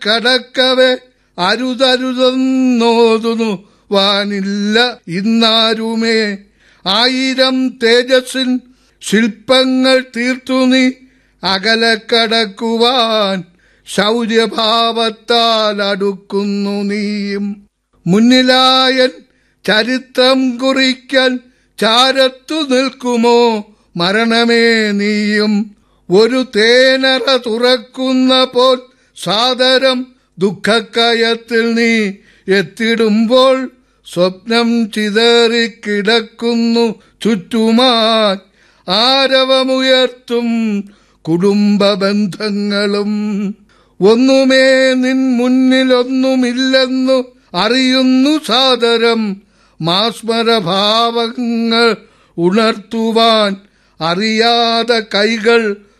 കടക്കവെ അരുതരുതെന്നോതുന്നു വാനില്ല ഇന്നാരുമേ ആയിരം തേജസ്സിൻ ശില്പങ്ങൾ തീർത്തു നീ അകലെ കടക്കുവാൻ ശൗര്യഭാവത്താൽ അടുക്കുന്നു നീയും മുന്നിലായൻ ചരിത്രം കുറിക്കാൻ ചാരത്തു നിൽക്കുമോ മരണമേ നീയും ഒരു തേനറ തുറക്കുന്ന പോൽ സാദരം ദുഃഖക്കയത്തിൽ നീ എത്തിടുമ്പോൾ സ്വപ്നം ചിതറിക്കിടക്കുന്നു ചുറ്റുമായി ആരവമുയർത്തും കുടുംബ ബന്ധങ്ങളും ഒന്നുമേ നിൻ മുന്നിലൊന്നുമില്ലെന്നു അറിയുന്നു സാദരം മാസ്മരഭാവങ്ങൾ ഉണർത്തുവാൻ അറിയാതെ കൈകൾ